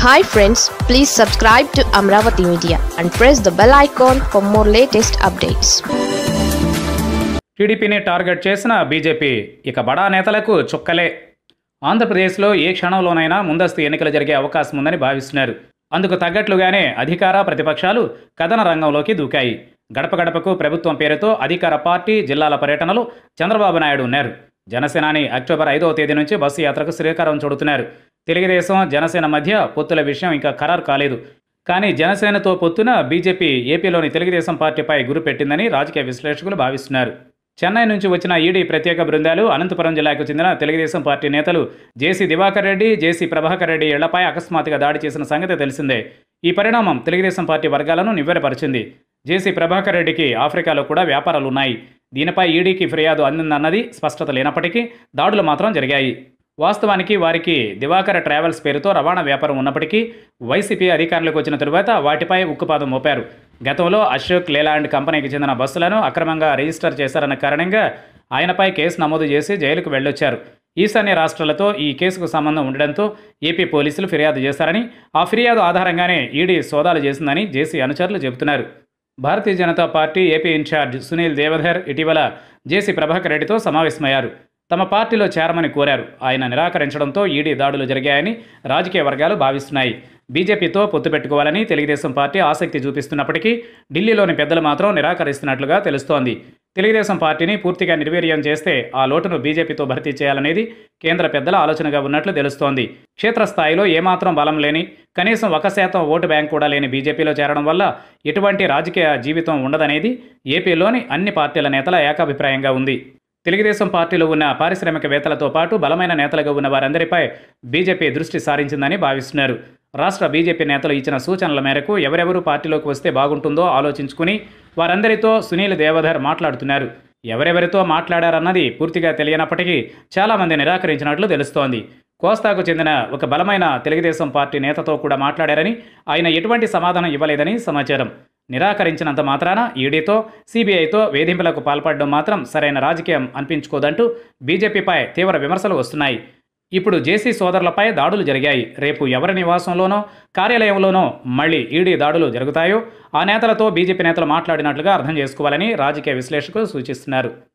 hi friends please subscribe to Amaravati media and press the bell icon for more latest updates టీడీపీని target చేసిన BJP ఇక బడా నేతలకు చుక్కలే ఆంధ్రప్రదేశ్లో ఏ క్షణంలోనైనా ముందస్తు ఎన్నికలు జరిగే అవకాశం ఉందని భావిస్తున్నారు అందుకు తగ్గట్లుగానే అధికార ప్రతిపక్షాలు కథన రంగంలోకి దూకాయి గడప గడపకు ప్రభుత్వం పేరుతో అధికార పార్టీ జిల్లాల పర్యటనలో చంద్రబాబు నాయుడు ఉన్నారు జనసేనాని అక్టోబర్ ఐదవ తేదీ నుంచి బస్సు యాత్రకు శ్రీకారం చుడుతున్నారు తెలుగుదేశం జనసేన మధ్య పొత్తుల విషయం ఇంకా ఖరారు కాలేదు కానీ జనసేనతో పొత్తున బీజేపీ ఏపీలోని తెలుగుదేశం పార్టీపై గురి పెట్టిందని రాజకీయ విశ్లేషకులు భావిస్తున్నారు చెన్నై నుంచి వచ్చిన ఈడీ ప్రత్యేక బృందాలు అనంతపురం జిల్లాకు చెందిన తెలుగుదేశం పార్టీ నేతలు జేసీ దివాకర్ రెడ్డి జేసీ ప్రభాకర్ రెడ్డి ఇళ్లపై అకస్మాత్తుగా దాడి చేసిన సంగతి తెలిసిందే ఈ పరిణామం తెలుగుదేశం పార్టీ వర్గాలను నివ్వెరపరిచింది జేసీ ప్రభాకర్ రెడ్డికి ఆఫ్రికాలో కూడా వ్యాపారాలు ఉన్నాయి దీనిపై ఈడీకి ఫిర్యాదు అందిందన్నది స్పష్టత లేనప్పటికీ దాడులు మాత్రం జరిగాయి వాస్తవానికి వారికి దివాకర ట్రావెల్స్ పేరుతో రవాణా వ్యాపారం ఉన్నప్పటికీ వైసీపీ అధికారంలోకి వచ్చిన తరువాత వాటిపై ఉక్కుపాదం మోపారు గతంలో అశోక్ లేలాండ్ కంపెనీకి చెందిన బస్సులను అక్రమంగా రిజిస్టర్ చేశారన్న కారణంగా ఆయనపై కేసు నమోదు చేసి జైలుకు వెళ్ళొచ్చారు ఈశాన్య రాష్ట్రాలతో ఈ కేసుకు సంబంధం ఉండడంతో ఏపీ పోలీసులు ఫిర్యాదు చేశారని ఆ ఫిర్యాదు ఆధారంగానే ఈడీ సోదాలు చేసిందని జేసీ అనుచరులు చెబుతున్నారు Bharatiya Janata party AP incharge Sunil Deodhar ఇటీవల జేసీ ప్రభాకర్ రెడ్డితో సమావేశమయ్యారు తమ పార్టీలో చేరమని కోరారు ఆయన నిరాకరించడంతో ఈడీ దాడులు జరిగాయని రాజకీయ వర్గాలు భావిస్తున్నాయి బీజేపీతో పొత్తు పెట్టుకోవాలని తెలుగుదేశం పార్టీ ఆసక్తి చూపిస్తున్నప్పటికీ ఢిల్లీలోని పెద్దలు మాత్రం నిరాకరిస్తున్నట్లుగా తెలుస్తోంది తెలుగుదేశం పార్టీని పూర్తిగా నిర్వీర్యం చేస్తే ఆ లోటును బీజేపీతో భర్తీ చేయాలనేది కేంద్ర పెద్దల ఆలోచనగా ఉన్నట్లు తెలుస్తోంది క్షేత్రస్థాయిలో ఏమాత్రం బలం లేని కనీసం ఒక శాతం ఓటు బ్యాంక్ కూడా లేని బీజేపీలో చేరడం వల్ల ఎటువంటి రాజకీయ జీవితం ఉండదనేది ఏపీలోని అన్ని పార్టీల నేతల ఏకాభిప్రాయంగా ఉంది తెలుగుదేశం పార్టీలో ఉన్న పారిశ్రామికవేత్తలతో పాటు బలమైన నేతలుగా ఉన్న వారందరిపై బీజేపీ దృష్టి సారించిందని భావిస్తున్నారు రాష్ట్ర బీజేపీ నేతలు ఇచ్చిన సూచనల మేరకు ఎవరెవరు పార్టీలోకి వస్తే బాగుంటుందో ఆలోచించుకుని వారందరితో సునీల్ దేవధర్ మాట్లాడుతున్నారు ఎవరెవరితో మాట్లాడారన్నది పూర్తిగా తెలియనప్పటికీ చాలామంది నిరాకరించినట్లు తెలుస్తోంది కోస్తాకు చెందిన ఒక బలమైన తెలుగుదేశం పార్టీ నేతతో కూడా మాట్లాడారని ఆయన ఎటువంటి సమాధానం ఇవ్వలేదని సమాచారం నిరాకరించినంత మాత్రాన ఈడీతో సిబిఐతో వేధింపులకు పాల్పడడం మాత్రం సరైన రాజకీయం అనిపించుకోదంటూ బీజేపీపై తీవ్ర విమర్శలు వస్తున్నాయి ఇప్పుడు జేసీ సోదరులపై దాడులు జరిగాయి రేపు ఎవరి నివాసంలోనో కార్యాలయంలోనో మళ్ళీ ఈడీ దాడులు జరుగుతాయో ఆ నేతలతో బీజేపీ నేతలు మాట్లాడినట్లుగా అర్థం చేసుకోవాలని రాజకీయ విశ్లేషకులు సూచిస్తున్నారు